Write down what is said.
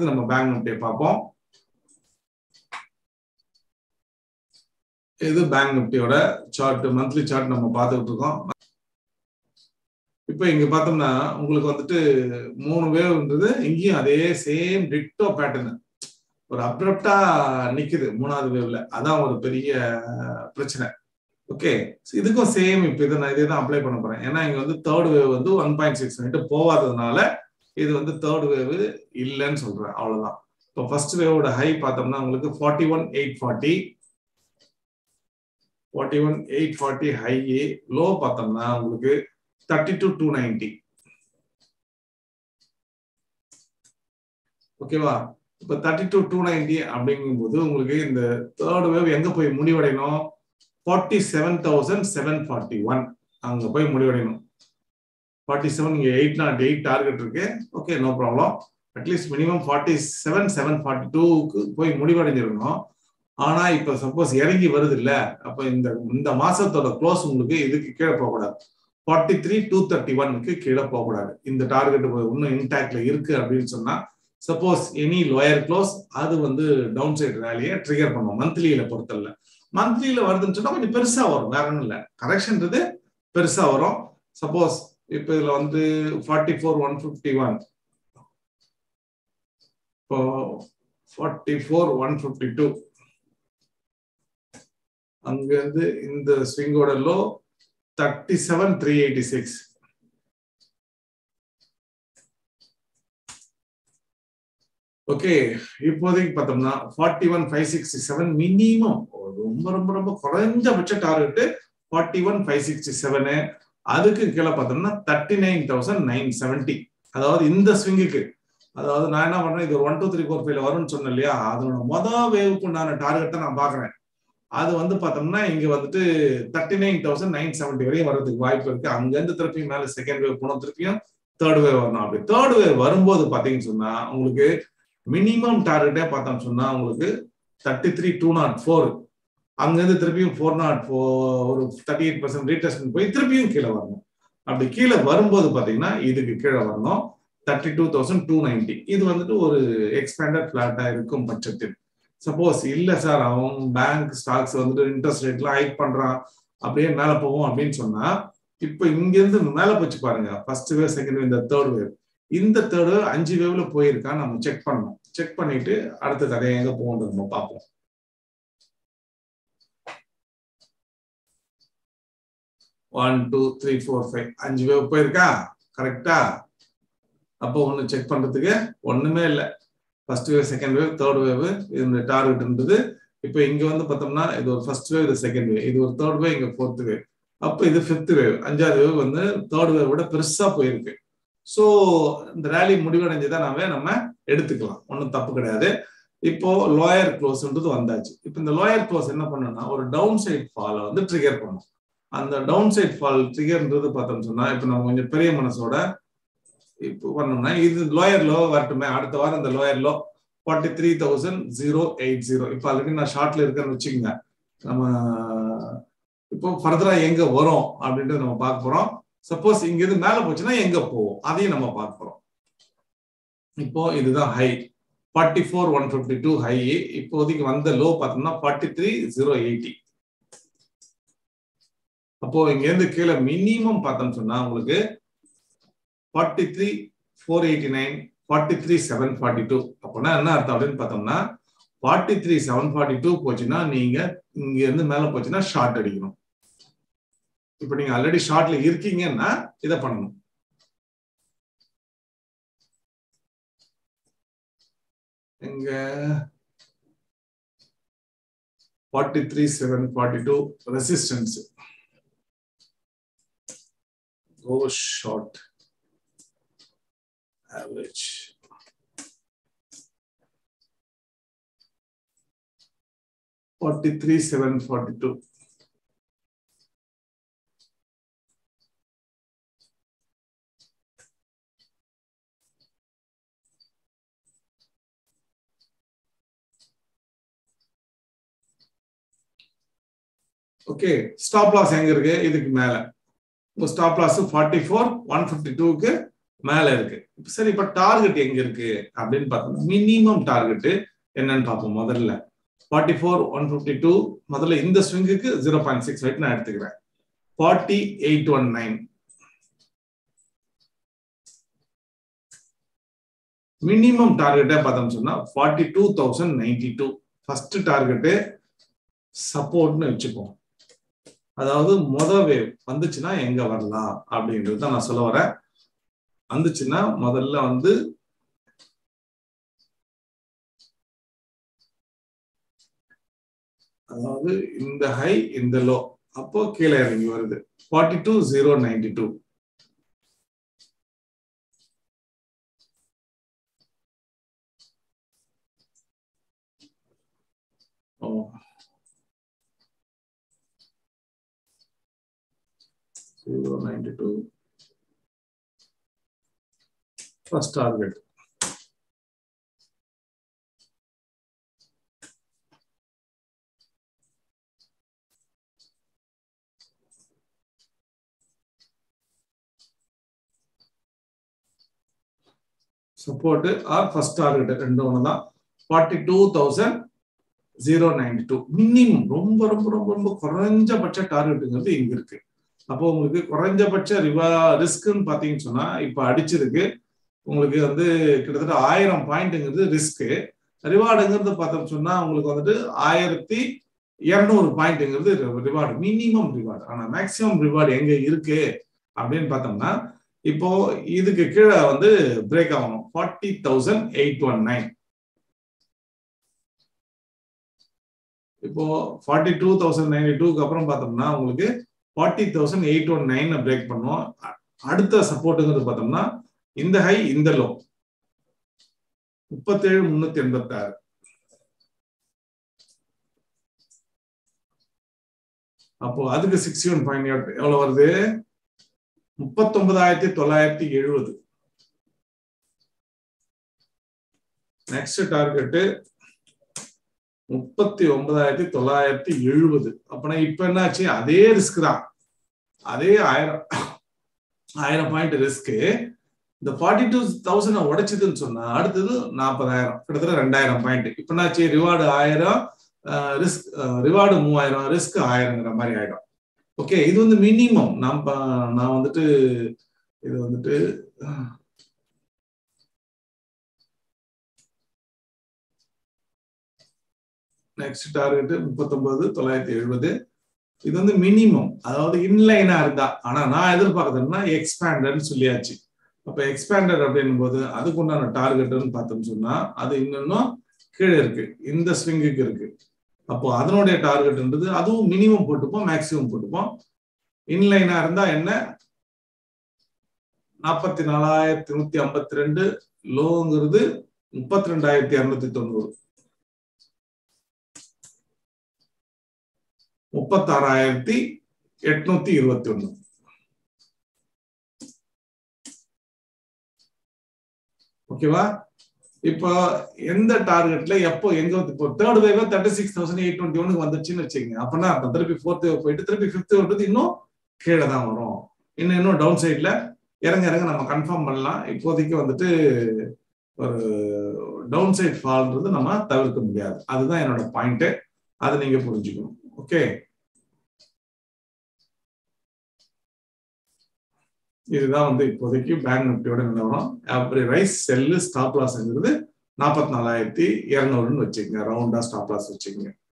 அடுத்து நம்ம பேங்க் நிப்டியை பார்ப்போம் இது பேங்க் நிப்டியோட சார்ட் மந்த்லி சார்ட் நம்ம பார்த்துக்கிட்டு இருக்கோம் இப்போ இங்க பார்த்தோம்னா உங்களுக்கு வந்துட்டு மூணு வேவ்ன்றது இங்கேயும் அதே சேம் டிக்டோ பேட்டர்ன் ஒரு அப்ரப்டா நிக்குது மூணாவது வேவ்ல அதான் ஒரு பெரிய பிரச்சனை ஓகே இதுக்கும் சேம் இப்போ இதை நான் இதே தான் அப்ளை பண்ண போறேன் ஏன்னா இங்க வந்து தேர்ட் வேவ் வந்து ஒன் பாயிண்ட் சிக்ஸ் மினிட் போகாததுனால இது வந்து தேர்ட் வேவ் இல்லைன்னு சொல்றேன் அவ்வளவுதான் இப்போ ஃபர்ஸ்ட் வேவோட ஹை பார்த்தோம்னா உங்களுக்கு forty one eight forty forty one eight forty high low பார்த்தோம்னா உங்களுக்கு தேர்ட்டி டூ டூ நைன்டி ஓகேவா இப்போ தேர்ட்டி டூ டூ நைன்டி அப்படிங்கும்போது உங்களுக்கு இந்த தேர்ட் வேவ் எங்க போய் முடிவடையணும் forty seven thousand seven forty one அங்க போய் முடிவடையணும் ஃபார்ட்டி செவன் இங்கே எயிட் நாட் எயிட் டார்கெட் இருக்கு okay no problem at least minimum forty seven seven forty டூக்கு போய் முடிவடைஞ்சிருக்கணும் ஆனா இப்ப சப்போஸ் இறங்கி வருது இல்ல அப்ப இந்த இந்த மாசத்தோட க்ளோஸ் உங்களுக்கு இதுக்கு கீழே போகக்கூடாது ஃபார்ட்டி த்ரீ டூ தேர்ட்டி ஒன்னுக்கு கீழே போகக்கூடாது இந்த டார்கெட் இன்னும் இன்டாக்ட்ல இருக்கு அப்படின்னு சொன்னா சப்போஸ் எனி லோயர் க்ளோஸ் அது வந்து டவுன் சைடு ரேலியை ட்ரிகர் பண்ணும் மந்த்லியில பொறுத்தல மந்த்லியில வருதுன்னு சொன்னா கொஞ்சம் பெருசா வரும் வேற ஒன்றும் இல்லை கரெக்ஷன்றது பெருசா வரும் சப்போஸ் இப்ப இதுல வந்து forty four one fifty one இப்போ forty four one fifty two அங்கிருந்து இந்த ஸ்விங்கோட low thirty seven three eighty six okay இப்போதைக்கு பார்த்தோம்னா forty one five sixty seven minimum ரொம்ப ரொம்ப ரொம்ப குறைஞ்சபட்ச target forty one five sixty seven அதுக்கு கீழே பார்த்தோம்னா thirty nine thousand nine seventy அதாவது இந்த ஸ்விங்குக்கு அதாவது நான் என்ன பண்றேன் இது ஒன் டூ த்ரீ ஃபோர் ஃபைவ்ல வரும்னு சொன்னேன் இல்லையா அதனோட மொதல் வேவுக்கு உண்டான டார்கெட்டை நான் பாக்குறேன் அது வந்து பார்த்தோம்னா இங்க வந்துட்டு thirty nine thousand nine seventy வரையும் வர்றதுக்கு வாய்ப்பு இருக்கு அங்கிருந்து திருப்பியும் மேல செகண்ட் வேவ் போனோம் திருப்பியும் தேர்ட் வேவ் வரணும் அப்படி தேர்ட் வேவ் வரும்போது பாத்தீங்கன்னு சொன்னா உங்களுக்கு மினிமம் டார்கெட்டே பார்த்தோம்னு சொன்னா உங்களுக்கு thirty three two naught four அங்கிருந்து திருப்பியும் ஃபோர் நாட் ஃபோர் ஒரு தேர்ட்டி எயிட் பர்சன்ட் ரீடெஸ்ட் போய் திருப்பியும் கீழே வரணும் அப்படி கீழே வரும்போது பாத்தீங்கன்னா இதுக்கு கீழே வரணும் thirty two thousand two ninety இது வந்துட்டு ஒரு எக்ஸ்பேண்டட் பிளாட்டா இருக்கும் பட்சத்தில் சப்போஸ் இல்ல சார் அவன் பேங்க் ஸ்டாக்ஸ் வந்துட்டு இன்ட்ரெஸ்ட் ரேட்லாம் ஹைக் பண்றான் அப்படியே மேல போவோம் அப்படின்னு சொன்னா இப்ப இங்க இருந்து மேல போச்சு பாருங்க ஃபர்ஸ்ட் வேவ் செகண்ட் வேவ் இந்த தேர்ட் வேவ் இந்த தேர்ட் வேவ் அஞ்சு வேவ்ல போயிருக்கா நம்ம செக் பண்ணணும் செக் பண்ணிட்டு அடுத்த கதையை எங்க போகணும் நம்ம பார்ப்போம் one two three four five அஞ்சு வேவ் போயிருக்கா கரெக்டா அப்போ ஒன்று செக் பண்றதுக்கு ஒண்ணுமே இல்லை first wave second wave third wave இந்த டார்கெட் இருந்தது இப்போ இங்க வந்து பார்த்தோம்னா இது ஒரு ஃபர்ஸ்ட் வேவ் இது செகண்ட் வேவ் இது ஒரு தேர்ட் வேவ் இங்க ஃபோர்த் வேவ் அப்போ இது ஃபிஃப்த் வேவ் அஞ்சாவது வேவ் வந்து தேர்ட் வேவ் விட பெருசா போயிருக்கு ஸோ இந்த ரேலி முடிவடைஞ்சதானாவே நம்ம எடுத்துக்கலாம் ஒன்றும் தப்பு கிடையாது இப்போ லோயர் க்ளோஸ்ன்றது வந்தாச்சு இப்போ இந்த லோயர் க்ளோஸ் என்ன பண்ணணும்னா ஒரு டவுன் சைட் ஃபாலை வந்து ட்ரிகர் பண்ணும் அந்த டவுன் சைட் ஃபால் ட்ரிகர்ன்றது பார்த்தோம்னு சொன்னா இப்போ நம்ம கொஞ்சம் பெரிய மனசோட இப்போ பண்ணோம்னா இது லோயர் லோ வரட்டுமே அடுத்த வாரம் இந்த lower low forty three thousand zero eight zero இப்போ ஆல்ரெடி நான் ஷார்ட்ல இருக்கேன்னு வச்சுக்கோங்க நம்ம இப்போ ஃபர்தரா எங்க வரும் அப்படின்றது நம்ம பார்க்க போறோம் சப்போஸ் இங்க இருந்து மேல போச்சுன்னா எங்க போவோம் அதையும் நம்ம பார்க்க போறோம் இப்போ இதுதான் high forty four one fifty two high இப்போதைக்கு வந்த லோ பார்த்தோம்னா ஃபார்ட்டி த்ரீ ஜீரோ எயிட்டி அப்போ இங்க இருந்து கீழே மினிமம் பார்த்தோம்னு சொன்னா உங்களுக்கு forty three four eighty nine forty three seven forty two அப்படின்னா என்ன அர்த்தம் அப்படின்னு பார்த்தோம்னா forty three seven forty two போச்சுன்னா நீங்க இங்க இருந்து மேல போச்சுன்னா ஷார்ட் அடிக்கணும் இப்போ நீங்க ஆல்ரெடி ஷார்ட்ல இருக்கீங்கன்னா இதை பண்ணணும் எங்க forty three seven forty two resistance go short average. Forty-three, seven, forty-two. Okay stop loss எங்க இருக்கு இதுக்கு மேல stop loss forty four one fifty டூக்கு மேல இருக்கு சரி இப்ப டார்கெட் எங்க இருக்கு அப்படின்னு பார்த்தோம் மினிமம் டார்கெட் என்னன்னு பார்ப்போம் முதல்ல forty four one fifty two முதல்ல இந்த ஸ்விங்குக்கு ஜீரோ பாயிண்ட் சிக்ஸ் வெயிட் நான் எடுத்துக்கிறேன் forty eight one nine minimum டார்கெட்டே பார்த்தோம்னு சொன்னா forty two thousand ninety two first target சப்போர்ட்னு வச்சுப்போம் அதாவது முத வேவ் வந்துச்சுன்னா எங்க வரலாம் அப்படின்றது தான் நான் சொல்ல வரேன் வந்துச்சுன்னா முதல்ல வந்து அதாவது இந்த ஹை இந்த லோ அப்போ கீழே இறங்கி வருது forty two zero ninety two oh zero ninety two. First target. Support or first target ரெண்டு ஒன்று தான் forty two thousand zero ninety two minimum ரொம்ப ரொம்ப ரொம்ப ரொம்ப குறைஞ்சபட்ச டார்கெட்டுங்கிறது இங்க இருக்கு அப்போ உங்களுக்கு குறைஞ்சபட்ச ரிவா ரிஸ்க்னு பாத்தீங்கன்னு சொன்னா இப்ப அடிச்சிருக்கு உங்களுக்கு வந்து கிட்டத்தட்ட ஆயிரம் பாயிண்ட்ங்கிறது ரிஸ்க்கு ரிவார்டுங்கிறது பார்த்தோம் சொன்னா உங்களுக்கு வந்துட்டு ஆயிரத்தி இருநூறு பாயிண்ட்ங்கிறது ரிவார்டு மினிமம் ரிவார்டு ஆனா மேக்சிமம் ரிவார்டு எங்க இருக்கு அப்படின்னு பார்த்தோம்னா இப்போ இதுக்கு கீழே வந்து பிரேக் ஆகணும் forty thousand eight one nine இப்போ ஃபார்ட்டி டூ தௌசண்ட் நைன்டி டூக்கு அப்புறம் பார்த்தோம்னா உங்களுக்கு forty thousand eight one nine break பண்ணுவோம் அடுத்த சப்போர்ட்டுங்கிறது பார்த்தோம்னா இந்த ஹை இந்த லோ முப்பத்தேழு முன்னூத்தி எண்பத்தி ஆறு அப்போ அதுக்கு சிக்ஸ்டி ஒன் பாயிண்ட் எவ்வளவு வருது முப்பத்தொன்பதாயிரத்தி தொள்ளாயிரத்தி எழுபது நெக்ஸ்ட் டார்கெட்டு முப்பத்தி ஒன்பதாயிரத்தி தொள்ளாயிரத்தி எழுபது அப்பனா இப்ப என்னாச்சு அதே ரிஸ்க் தான் அதே ஆயிரம் ஆயிரம் பாயிண்ட் ரிஸ்க் இந்த ஃபார்ட்டி டூ தௌசண்ட் உடைச்சதுன்னு சொன்னா அடுத்தது நாற்பதாயிரம் கிட்டத்தட்ட ரெண்டாயிரம் பாயிண்ட் இப்ப என்னாச்சு ரிவார்டு ஆயிரம் ரிஸ்க் ரிவார்டு மூவாயிரம் ரிஸ்க் ஆயிரங்கிற மாதிரி ஆயிடும் ஓகே இது வந்து மினிமம் நம்ம நான் வந்துட்டு இது வந்துட்டு நெக்ஸ்ட் டார்கெட் முப்பத்தொன்பது தொள்ளாயிரத்தி எழுபது இது வந்து மினிமம் அதாவது இன்லைனா இருந்தா ஆனா நான் எதிர்பார்க்கறதுன்னா எக்ஸ்பேண்டட்னு சொல்லியாச்சு அப்ப எக்ஸ்பேண்டட் அப்படின்னும் போது அதுக்கு உண்டான டார்கெட்னு பார்த்தோம்னு சொன்னா அது இன்னும் கீழே இருக்கு இந்த ஸ்விங்குக்கு இருக்கு அப்போ அதனுடைய டார்கெட்ன்றது அதுவும் மினிமம் போட்டுப்போம் மேக்சிமம் போட்டுப்போம் இன்லைனா இருந்தா என்ன நாற்பத்தி நாலாயிரத்தி நூத்தி ஐம்பத்தி ரெண்டு லோங்கிறது முப்பத்தி ரெண்டாயிரத்தி இருநூத்தி தொண்ணூறு முப்பத்தாறாயிரத்தி எட்நூத்தி இருபத்தி ஒண்ணு ஓகேவா இப்போ எந்த டார்கெட்ல எப்போ எங்க வந்து இப்போ third wave thirty six thousand eight twenty ஒனுக்கு வந்துச்சுன்னு வச்சுக்கோங்க அப்படின்னா அர்த்தம் திருப்பி ஃபோர்த் வேவ் போயிட்டு திருப்பி ஃபிஃப்த் வேவ்ன்றது இன்னும் கீழே தான் வரும் இன்னும் இன்னும் டவுன் சைட்ல இறங்க இறங்க நம்ம கன்ஃபார்ம் பண்ணலாம் இப்போதைக்கு வந்துட்டு ஒரு டவுன் சைட் ஃபால்ன்றது நம்ம தவிர்க்க முடியாது அதுதான் என்னோட பாயிண்ட் அதை நீங்க புரிஞ்சுக்கணும் ஓகே இதுதான் வந்து இப்போதைக்கு பேங்க் நிப்டியோட நிலவரம் அப்படி ரைஸ் செல்லு ஸ்டாப் லாஸ்ங்கிறது நாற்பத்தி நாலாயிரத்தி இரநூறுன்னு வச்சுக்கோங்க ரவுண்டா ஸ்டாப் லாஸ் வச்சுக்கோங்க